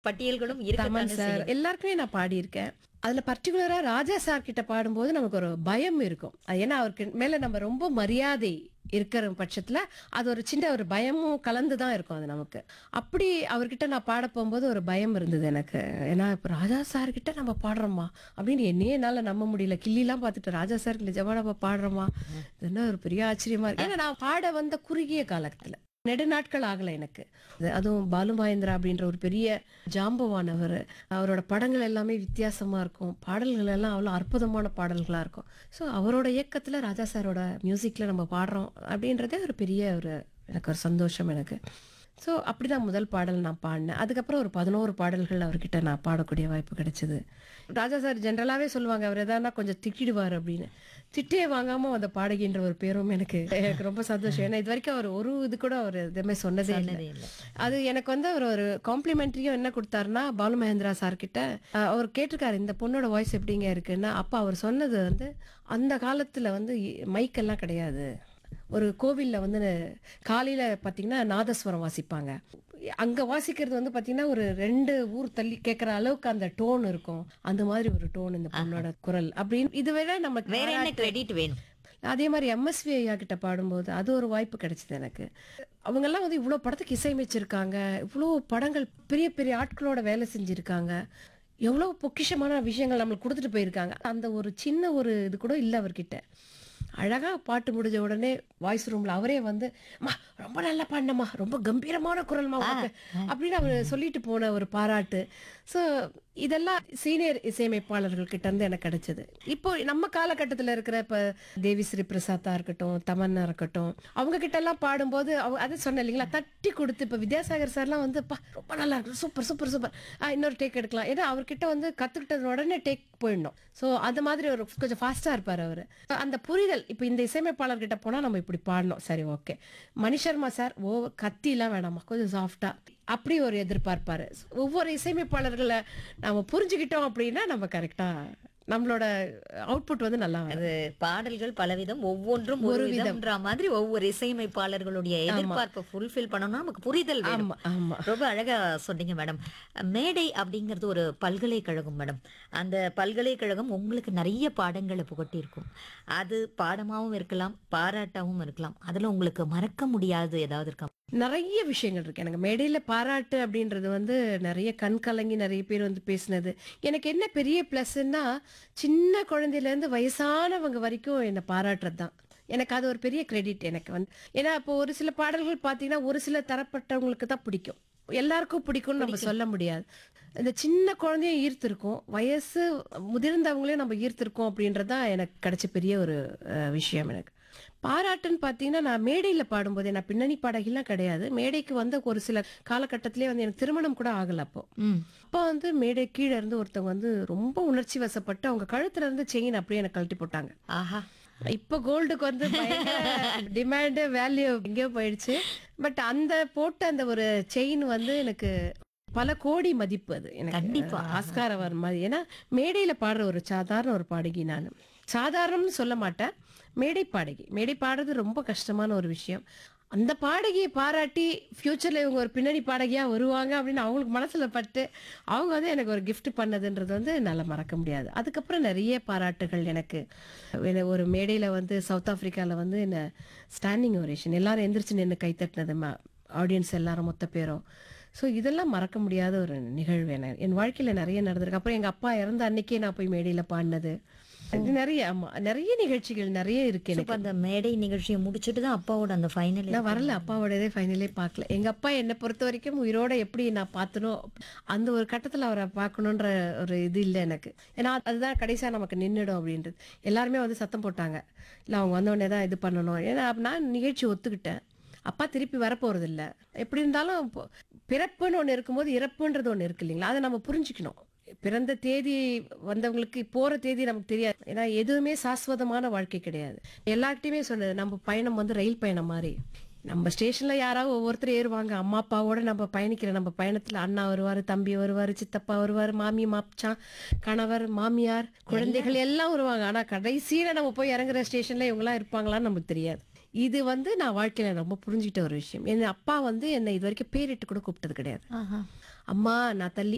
பட்டியல்களும் தமன் இருக்கத்தானே சார் செய்யும். எல்லாருக்குமே நான் பாடியிருக்கேன் அதுல பர்டிகுலரா ராஜா சார் கிட்ட பாடும்போது நமக்கு ஒரு பயம் இருக்கும் அது ஏன்னா அவருக்கு மேல நம்ம ரொம்ப மரியாதை இருக்கிற பட்சத்துல அது ஒரு சின்ன ஒரு பயமும் கலந்து தான் இருக்கும் அது நமக்கு அப்படி அவர்கிட்ட நான் பாட போகும்போது ஒரு பயம் இருந்தது எனக்கு ஏன்னா இப்ப ராஜா சார் கிட்ட நம்ம பாடுறோமா அப்படின்னு என்னையே என்னால நம்ப முடியல கிள்ளிலாம் பார்த்துட்டு ராஜா சார் நிஜமா நம்ம பாடுறோமா இது என்ன ஒரு பெரிய ஆச்சரியமா இருக்கு ஏன்னா நான் பாட வந்த குறுகிய காலத்துல நெடு நாட்கள் ஆகல எனக்கு அது- அதுவும் பாலு மகேந்திரா அப்படின்ற ஒரு பெரிய ஜாம்பவானவர் அவரோட படங்கள் எல்லாமே வித்தியாசமா இருக்கும் பாடல்கள் எல்லாம் அவ்வளோ அற்புதமான பாடல்களா இருக்கும் ஸோ அவரோட இயக்கத்துல ராஜா சாரோட மியூசிக்ல நம்ம பாடுறோம் அப்படின்றதே ஒரு பெரிய ஒரு எனக்கு ஒரு சந்தோஷம் எனக்கு ஸோ அப்படிதான் முதல் பாடல் நான் பாடினேன் அதுக்கப்புறம் ஒரு பதினோரு பாடல்கள் அவர்கிட்ட நான் பாடக்கூடிய வாய்ப்பு கிடைச்சது ராஜா சார் ஜென்ரலாகவே சொல்லுவாங்க அவர் எதானா கொஞ்சம் திட்டிடுவார் அப்படின்னு திட்டே வாங்காம அந்த பாடகின்ற ஒரு பேரும் எனக்கு எனக்கு ரொம்ப சந்தோஷம் ஏன்னா இது வரைக்கும் அவர் ஒரு இது கூட அவர் எதுவுமே சொன்னதே இல்லை சொன்னதே இல்ல. அது எனக்கு வந்து அவர் ஒரு காம்ப்ளிமெண்ட்ரியும் என்ன கொடுத்தாருன்னா பாலு மகேந்திரா சார் கிட்ட அஹ், அவர் கேட்டிருக்காரு இந்த பொண்ணோட வாய்ஸ் எப்படிங்க இருக்குன்னா அப்ப அவர் சொன்னது வந்து அந்த காலத்துல வந்து மைக்கெல்லாம் கிடையாது ஒரு கோவில்ல வந்து காலையில பாத்தீங்கன்னா நாதஸ்வரம் வாசிப்பாங்க அங்க வாசிக்கிறது வந்து பாத்தீங்கன்னா ஒரு ரெண்டு ஊர் தள்ளி கேட்கற அளவுக்கு அந்த டோன் இருக்கும் அந்த மாதிரி ஒரு டோன் இந்த பொண்ணோட குரல் அப்படின்னு இது வேற நமக்கு வேற என்ன கிரெடிட் வேணும் அதே மாதிரி எம்எஸ்வி ஐயா கிட்ட பாடும்போது அது ஒரு வாய்ப்பு கிடைச்சது எனக்கு அவங்கெல்லாம் வந்து இவ்வளோ படத்துக்கு இசையமைச்சிருக்காங்க இவ்வளோ படங்கள் பெரிய பெரிய ஆட்களோட வேலை செஞ்சிருக்காங்க எவ்வளோ பொக்கிஷமான விஷயங்கள் நம்மளுக்கு கொடுத்துட்டு போயிருக்காங்க அந்த ஒரு சின்ன ஒரு இது கூட இல்லை அவர்கிட்ட அழகா பாட்டு முடிஞ்ச உடனே வாய்ஸ் ரூம்ல அவரே வந்து அம்மா ரொம்ப நல்லா பாடினம்மா ரொம்ப கம்பீரமான குரல்மா உனக்கு அப்படின்னு அவர் சொல்லிட்டு போன ஒரு பாராட்டு ஸோ இதெல்லாம் சீனியர் இசையமைப்பாளர்கள் கிட்ட இருந்து எனக்கு கிடைச்சது இப்போ நம்ம காலகட்டத்தில் இருக்கிற இப்ப தேவி ஸ்ரீ பிரசாத்தா இருக்கட்டும் தமன்னா இருக்கட்டும் அவங்க கிட்ட எல்லாம் பாடும்போது அவங்க அதை சொன்னேன் இல்லைங்களா தட்டி கொடுத்து இப்ப வித்யாசாகர் சார்லாம் வந்து "பா, ரொம்ப நல்லா இருக்கு சூப்பர் சூப்பர் சூப்பர் இன்னொரு டேக் எடுக்கலாம் ஏன்னா அவர்கிட்ட வந்து கத்துக்கிட்டது உடனே டேக் போயிடணும் ஸோ அந்த மாதிரி ஒரு கொஞ்சம் ஃபாஸ்டா இருப்பார் அவரு அந்த புரிதல் இப்போ இந்த இசையமைப்பாளர் கிட்ட போனா நம்ம இப்படி பாடணும் சரி ஓகே மணி சர்மா சார் ஓ கத்திலாம் வேணாமா கொஞ்சம் சாஃப்டா அப்படி ஒரு எதிர்பார்ப்பாரு ஒவ்வொரு இசையமைப்பாளர்களை நாம புரிஞ்சுக்கிட்டோம் அப்படின்னா நம்ம கரெக்டா நம்மளோட அவுட்புட் வந்து நல்லா வரும் அது பாடல்கள் பலவிதம் ஒவ்வொன்றும் ஒரு விதம்ன்ற மாதிரி ஒவ்வொரு இசையமைப்பாளர்களுடைய எதிர்பார்ப்பை ஃபுல்ஃபில் பண்ணணும்னா நமக்கு புரிதல் வேணும் ஆமா ஆமா ரொம்ப அழகா சொன்னீங்க மேடம் மேடை அப்படிங்கிறது ஒரு பல்கலைக்கழகம் மேடம் அந்த பல்கலைக்கழகம் உங்களுக்கு நிறைய பாடங்களை புகட்டியிருக்கும் அது பாடமாவும் இருக்கலாம் பாராட்டாவும் இருக்கலாம் அதுல உங்களுக்கு மறக்க முடியாது ஏதாவது இருக்கா நிறைய விஷயங்கள் இருக்கு எனக்கு மேடையில பாராட்டு அப்படின்றது வந்து நிறைய கண் கலங்கி நிறைய பேர் வந்து பேசினது எனக்கு என்ன பெரிய பிளஸ்ன்னா சின்ன குழந்தையில இருந்து வயசானவங்க வரைக்கும் என்னை பாராட்டுறது தான் எனக்கு அது ஒரு பெரிய கிரெடிட் எனக்கு வந்து ஏன்னா இப்போ ஒரு சில பாடல்கள் பார்த்தீங்கன்னா ஒரு சில தரப்பட்டவங்களுக்கு தான் பிடிக்கும் எல்லாருக்கும் பிடிக்கும்னு நம்ம சொல்ல முடியாது இந்த சின்ன குழந்தையும் ஈர்த்திருக்கும் வயசு முதிர்ந்தவங்களையும் நம்ம ஈர்த்திருக்கோம் அப்படின்றது தான் எனக்கு கிடைச்ச பெரிய ஒரு அஹ், விஷயம் எனக்கு பாராட்டுன்னு பார்த்தீங்கன்னா நான் மேடையில் பாடும்போது நான் பின்னணி பாடகிலாம் கிடையாது மேடைக்கு வந்த ஒரு சில காலகட்டத்திலே வந்து எனக்கு திருமணம் கூட ஆகல அப்போ அப்போ வந்து மேடை கீழே இருந்து ஒருத்தவங்க வந்து ரொம்ப உணர்ச்சி வசப்பட்டு அவங்க கழுத்துல இருந்து செயின் அப்படியே எனக்கு கழட்டி போட்டாங்க ஆஹா இப்போ கோல்டுக்கு வந்து டிமாண்டு வேல்யூ எங்கேயோ போயிடுச்சு பட் அந்த போட்ட அந்த ஒரு செயின் வந்து எனக்கு பல கோடி மதிப்பு அது எனக்கு கண்டிப்பா. ஆஸ்கார் அவர் மாதிரி ஏன்னா மேடையில பாடுற ஒரு சாதாரண ஒரு பாடகி நான் சாதாரணம்னு சொல்ல மாட்டேன் மேடை பாடகி மேடை பாடுறது ரொம்ப கஷ்டமான ஒரு விஷயம் அந்த பாடகியை பாராட்டி ஃப்யூச்சர்ல இவங்க ஒரு பின்னணி பாடகியா வருவாங்க அப்படின்னு அவங்களுக்கு மனசுல பட்டு அவங்க வந்து எனக்கு ஒரு gift பண்ணதுன்றது வந்து என்னால மறக்க முடியாது அதுக்கப்புறம் நிறைய பாராட்டுகள் எனக்கு என்ன ஒரு மேடையில வந்து சவுத் ஆப்பிரிக்கால வந்து என்ன ஸ்டாண்டிங் ஓரேஷன் எல்லாரும் எந்திரிச்சு நின்று கைத்தட்டினது ஆடியன்ஸ் எல்லாரும் மொத்த பேரும் ஸோ இதெல்லாம் மறக்க முடியாத ஒரு நிகழ்வு என்ன என் வாழ்க்கையில நிறைய நடந்திருக்கு அப்புறம் எங்க அப்பா இறந்த அன்னைக்கே நான் போய் மேடையில பாடினது இது நிறைய ஆமா நிறைய நிகழ்ச்சிகள் நிறைய இருக்கு எனக்கு இப்ப அந்த மேடை நிகழ்ச்சியை முடிச்சுட்டு தான் அப்பாவோட அந்த ஃபைனல் நான் வரல அப்பாவோடதே ஃபைனலே பார்க்கல எங்க அப்பா என்னை பொறுத்த வரைக்கும் உயிரோட எப்படி நான் பார்த்தனோ அந்த ஒரு கட்டத்துல அவரை பார்க்கணுன்ற ஒரு இது இல்லை எனக்கு ஏன்னா அதுதான் கடைசியா நமக்கு நின்றுடும் அப்படின்றது எல்லாருமே வந்து சத்தம் போட்டாங்க இல்லை அவங்க வந்தோடனே தான் இது பண்ணணும் ஏன்னா நான் நிகழ்ச்சி ஒத்துக்கிட்டேன் அப்பா திருப்பி வரப்போறது இல்ல எப்படி இருந்தாலும் இப்போ பிறப்புன்னு ஒண்ணு இருக்கும்போது இறப்புன்றது ஒண்ணு இருக்கு இல்லைங்களா அதை நம்ம புரிஞ்சுக்கணும் பிறந்த தேதி வந்தவங்களுக்கு போற தேதி நமக்கு தெரியாது ஏன்னா எதுவுமே சாஸ்வதமான வாழ்க்கை கிடையாது எல்லார்கிட்டயுமே சொன்னது நம்ம பயணம் வந்து ரயில் பயணம் மாதிரி நம்ம ஸ்டேஷன்ல யாராவது ஒவ்வொருத்தர் ஏறுவாங்க அம்மா அப்பாவோட நம்ம பயணிக்கிற நம்ம பயணத்துல அண்ணா வருவாரு தம்பி வருவாரு சித்தப்பா வருவாரு மாமி மாப்சான் கணவர் மாமியார் குழந்தைகள் எல்லாம் வருவாங்க ஆனா கடைசியில நம்ம போய் இறங்குற ஸ்டேஷன்ல இவங்கெல்லாம் இருப்பாங்களான்னு நமக்கு தெரியாது இது வந்து நான் வாழ்க்கையில ரொம்ப புரிஞ்சுக்கிட்ட ஒரு விஷயம் என் அப்பா வந்து என்னை இது வரைக்கும் பேரிட்டு கூட கூப்பிட்டது கிடையாது ஆஹா அம்மா நான் தள்ளி